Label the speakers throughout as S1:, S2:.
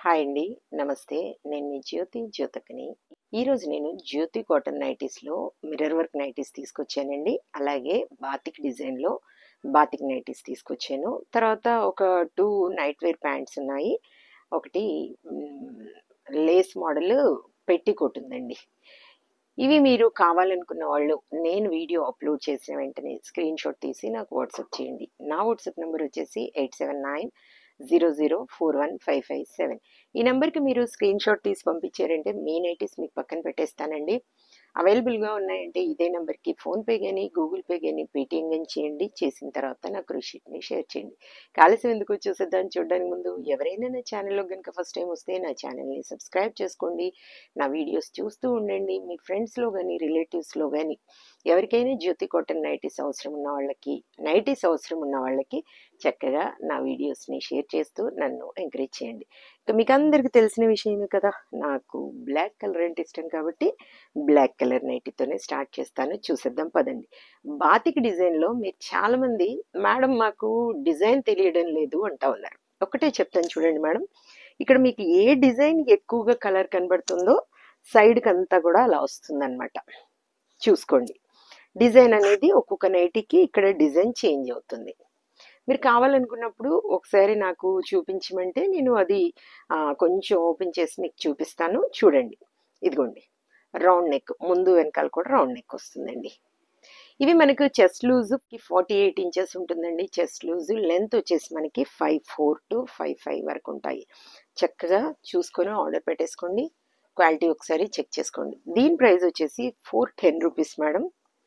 S1: hi అండి నమస్తే నేను మీ జ్యోతి జ్యోతకని ఈరోజు నేను జ్యోతి కాటన్ నైటీస్లో మిర్రర్ వర్క్ నైటీస్ తీసుకొచ్చానండి అలాగే బాతిక్ డిజైన్లో బాతిక్ నైటీస్ తీసుకొచ్చాను తర్వాత ఒక టూ నైట్ వేర్ ప్యాంట్స్ ఉన్నాయి ఒకటి మ్, లేస్ మోడల్ పెట్టి ఉందండి ఇవి మీరు కావాలనుకున్న వాళ్ళు నేను వీడియో అప్లోడ్ చేసిన వెంటనే స్క్రీన్ షాట్ తీసి నాకు వాట్సాప్ చేయండి నా వాట్సాప్ నెంబర్ వచ్చేసి eight seven nine zero zero four one five five seven ఈ నెంబర్కి మీరు స్క్రీన్ షాట్ తీసి పంపించారంటే మీ నైటీస్ మీకు పక్కన పెట్టేస్తానండి అవైలబుల్గా ఉన్నాయంటే ఇదే నెంబర్కి ఫోన్పే కానీ గూగుల్ పే కానీ పేటిఎం కానీ చేయండి చేసిన తర్వాత నాకు రిషీట్ని షేర్ చేయండి కాలుష్యం ఎందుకు చూసేద్దాన్ని చూడడానికి ముందు ఎవరైనా నా ఛానల్లో కనుక ఫస్ట్ టైం వస్తే నా ఛానల్ని సబ్స్క్రైబ్ చేసుకోండి నా వీడియోస్ చూస్తూ ఉండండి మీ ఫ్రెండ్స్లో కానీ రిలేటివ్స్లో కానీ ఎవరికైనా జ్యోతి కాటన్ నైటీస్ అవసరం ఉన్న వాళ్ళకి నైటీస్ అవసరం ఉన్న వాళ్ళకి చక్కగా నా వీడియోస్ని షేర్ చేస్తూ నన్ను ఎంకరేజ్ చేయండి ఇక మీకు అందరికీ తెలిసిన విషయమే కదా నాకు బ్లాక్ కలర్ అంటే ఇష్టం కాబట్టి బ్లాక్ కలర్ నైటీతోనే స్టార్ట్ చేస్తాను చూసేద్దాం పదండి బాతిక్ డిజైన్లో మీరు చాలామంది మేడం మాకు డిజైన్ తెలియడం లేదు అంటా ఉన్నారు ఒకటే చెప్తాను చూడండి మేడం ఇక్కడ మీకు ఏ డిజైన్ ఎక్కువగా కలర్ కనబడుతుందో సైడ్కి అంతా కూడా అలా వస్తుందన్నమాట చూసుకోండి డిజైన్ అనేది ఒక్కొక్క నైటీకి ఇక్కడ డిజైన్ చేంజ్ అవుతుంది మీరు కావాలనుకున్నప్పుడు ఒకసారి నాకు చూపించమంటే నేను అది ఆ, కొంచెం ఓపెన్ చేసి మీకు చూపిస్తాను చూడండి ఇదిగోండి రౌండ్ నెక్ ముందు వెనకాల కూడా రౌండ్ నెక్ వస్తుందండి ఇవి మనకు chest loose forty eight inches ఉంటుందండి చెస్ట్ లూజ్ లెంత్ వచ్చేసి మనకి five four to five five వరకు ఉంటాయి చక్కగా చూసుకొని ఆర్డర్ పెట్టేసుకోండి క్వాలిటీ ఒకసారి చెక్ చేసుకోండి దీని ప్రైస్ వచ్చేసి ఫోర్ టెన్ రూపీస్ మేడం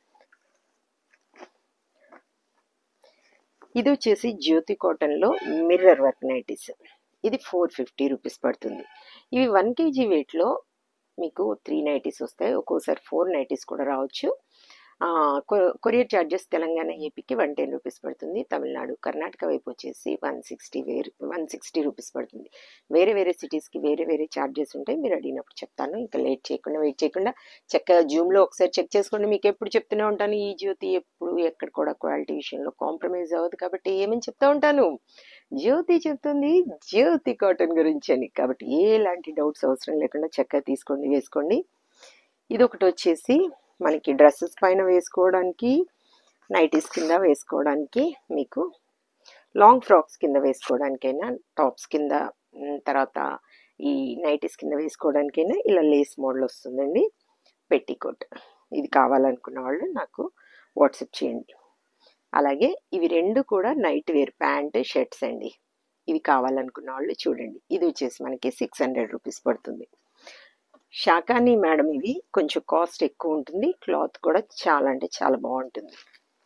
S1: ఇది వచ్చేసి జ్యోతి కాటన్లో మిర్రర్ వర్క్ నైటీస్ ఇది ఫోర్ ఫిఫ్టీ రూపీస్ పడుతుంది ఇవి వన్ కేజీ వెయిట్లో మీకు త్రీ నైటీస్ వస్తాయి ఒక్కోసారి ఫోర్ నైటీస్ కూడా రావచ్చు ఆ, కొ- కొరియర్ ఛార్జెస్ తెలంగాణ ఏపీకి వన్ టెన్ రూపీస్ పడుతుంది తమిళనాడు కర్ణాటక వైపు వచ్చేసి వన్ సిక్స్టీ వేరు వన్ సిక్స్టీ రూపీస్ పడుతుంది వేరే వేరే సిటీస్కి వేరే వేరే ఛార్జెస్ ఉంటాయి మీరు అడిగినప్పుడు చెప్తాను ఇంకా లేట్ చేయకుండా వెయిట్ చేయకుండా చక్కగా జూమ్లో ఒకసారి చెక్ చేసుకోండి మీకు ఎప్పుడు చెప్తూనే ఉంటాను ఈ జ్యోతి ఎప్పుడు ఎక్కడ కూడా క్వాలిటీ విషయంలో కాంప్రమైజ్ అవ్వదు కాబట్టి ఏమని చెప్తా ఉంటాను జ్యోతి చెప్తుంది జ్యోతి కాటన్ గురించి అని కాబట్టి ఎలాంటి డౌట్స్ అవసరం లేకుండా చక్కగా తీసుకోండి వేసుకోండి ఇది ఒకటి వచ్చేసి మనకి డ్రెస్సెస్ పైన వేసుకోవడానికి నైటీస్ కింద వేసుకోవడానికి మీకు లాంగ్ ఫ్రాక్స్ కింద వేసుకోవడానికైనా టాప్స్ కింద ఉమ్, తర్వాత ఈ నైటీస్ కింద వేసుకోవడానికైనా ఇలా లేస్ మోడల్ వస్తుందండి పెట్టికోట్ ఇది కావాలనుకున్న వాళ్ళు నాకు వాట్సాప్ చేయండి అలాగే ఇవి రెండు కూడా నైట్ వేర్ ప్యాంట్ షర్ట్స్ అండి ఇవి కావాలనుకున్న వాళ్ళు చూడండి ఇది వచ్చేసి మనకి సిక్స్ హండ్రెడ్ రూపీస్ పడుతుంది షాకాని మేడం ఇవి కొంచెం కాస్ట్ ఎక్కువ ఉంటుంది క్లాత్ కూడా చాలా అంటే చాలా బాగుంటుంది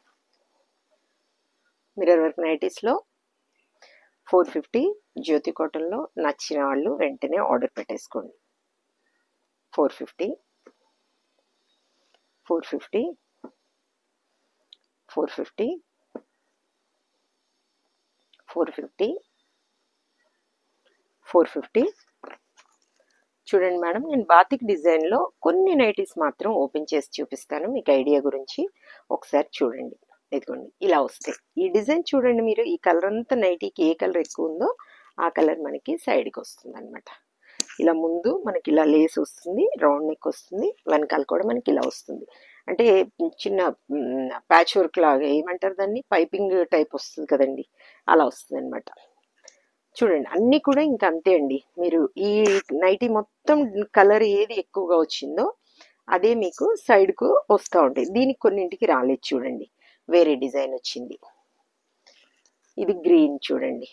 S1: మిర్రర్ వర్క్ నైటీస్లో ఫోర్ ఫిఫ్టీ జ్యోతి కాటన్లో నచ్చిన వాళ్ళు వెంటనే ఆర్డర్ పెట్టేసుకోండి four fifty four fifty four fifty four fifty four fifty చూడండి మేడం నేను బాతిక్ డిజైన్లో కొన్ని నైటీస్ మాత్రం ఓపెన్ చేసి చూపిస్తాను మీకు ఐడియా గురించి ఒకసారి చూడండి ఇదిగోండి ఇలా వస్తాయి ఈ డిజైన్ చూడండి మీరు ఈ కలర్ అంతా నైటీకి ఏ కలర్ ఎక్కువ ఉందో ఆ కలర్ మనకి సైడ్కి వస్తుంది అనమాట ఇలా ముందు మనకి ఇలా లేస్ వస్తుంది రౌండ్ నెక్ వస్తుంది వెనకాల కూడా మనకి ఇలా వస్తుంది అంటే చిన్న ప్యాచ్ వర్క్ లాగా ఏమంటారు దాన్ని పైపింగ్ టైప్ వస్తుంది కదండి అలా వస్తుంది అనమాట చూడండి అన్నీ కూడా ఇంకా అంతే అండి మీరు ఈ నైటీ మొత్తం కలర్ ఏది ఎక్కువగా వచ్చిందో అదే మీకు సైడ్కు వస్తూ ఉంటాయి దీనికి కొన్నింటికి రాలేదు చూడండి వేరే డిజైన్ వచ్చింది ఇది గ్రీన్ చూడండి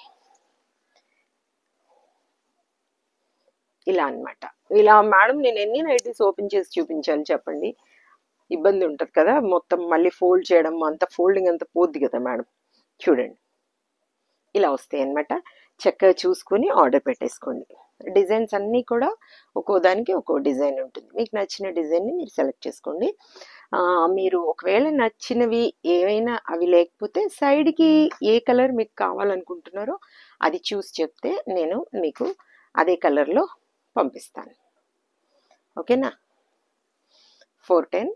S1: ఇలా అన్నమాట ఇలా మేడం నేను ఎన్ని నైటీస్ ఓపెన్ చేసి చూపించాలి చెప్పండి ఇబ్బంది ఉంటుంది కదా మొత్తం మళ్ళీ ఫోల్డ్ చేయడం అంత ఫోల్డింగ్ అంత పోద్ది కదా మేడం చూడండి ఇలా వస్తాయి అన్నమాట చక్కగా చూసుకొని ఆర్డర్ పెట్టేసుకోండి డిజైన్స్ అన్నీ కూడా ఒక్కో దానికి ఒక్కో డిజైన్ ఉంటుంది మీకు నచ్చిన డిజైన్ని మీరు సెలెక్ట్ చేసుకోండి ఆ, మీరు ఒకవేళ నచ్చినవి ఏవైనా అవి లేకపోతే సైడ్కి ఏ కలర్ మీకు కావాలనుకుంటున్నారో అది చూసి చెప్తే నేను మీకు అదే కలర్లో పంపిస్తాను ఓకేనా four ten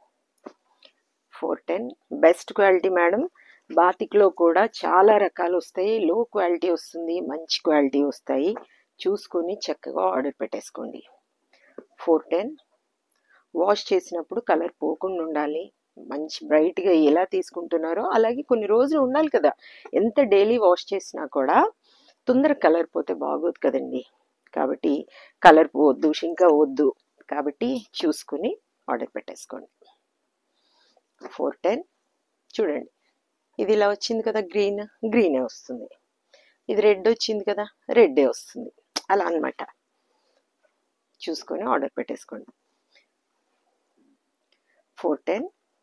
S1: four ten best quality madam బాతిక్లో కూడా చాలా రకాలు వస్తాయి లో క్వాలిటీ వస్తుంది మంచి క్వాలిటీ వస్తాయి చూసుకొని చక్కగా ఆర్డర్ పెట్టేసుకోండి ఫోర్ టెన్ వాష్ చేసినప్పుడు కలర్ పోకుండా ఉండాలి మంచి బ్రైట్గా ఎలా తీసుకుంటున్నారో అలాగే కొన్ని రోజులు ఉండాలి కదా ఎంత డైలీ వాష్ చేసినా కూడా తొందర కలర్ పోతే బాగోదు కదండి కాబట్టి కలర్ పోవద్దు ఇంకా వద్దు కాబట్టి చూసుకుని ఆర్డర్ పెట్టేసుకోండి ఫోర్ టెన్ చూడండి ఇది ఇలా వచ్చింది కదా గ్రీన్ గ్రీనే వస్తుంది ఇది రెడ్ వచ్చింది కదా రెడ్డే వస్తుంది అలా అన్నమాట చూసుకొని ఆర్డర్ పెట్టేసుకోండి four ten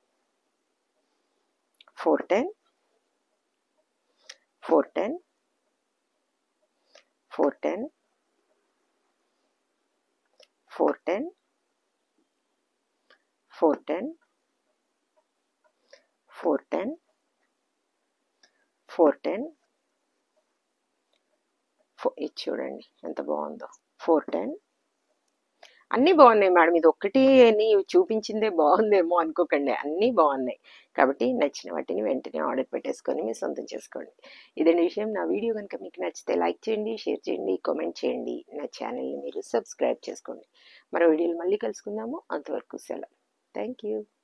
S1: four ten four ten four ten four ten four ten four ten four ten ఇది చూడండి ఎంత బాగుందో ఫోర్ టెన్ అన్నీ బాగున్నాయి మేడం ఇది ఒక్కటి అని చూపించిందే బాగుందేమో అనుకోకండి అన్నీ బాగున్నాయి కాబట్టి నచ్చిన వాటిని వెంటనే ఆర్డర్ పెట్టేసుకొని మీరు సొంతం చేసుకోండి ఇదండి విషయం నా వీడియో కనుక మీకు నచ్చితే లైక్ చేయండి షేర్ చేయండి కామెంట్ చేయండి నా ఛానల్ని మీరు సబ్స్క్రైబ్ చేసుకోండి మరో వీడియోలు మళ్ళీ కలుసుకుందాము అంతవరకు సెలవు థ్యాంక్ యూ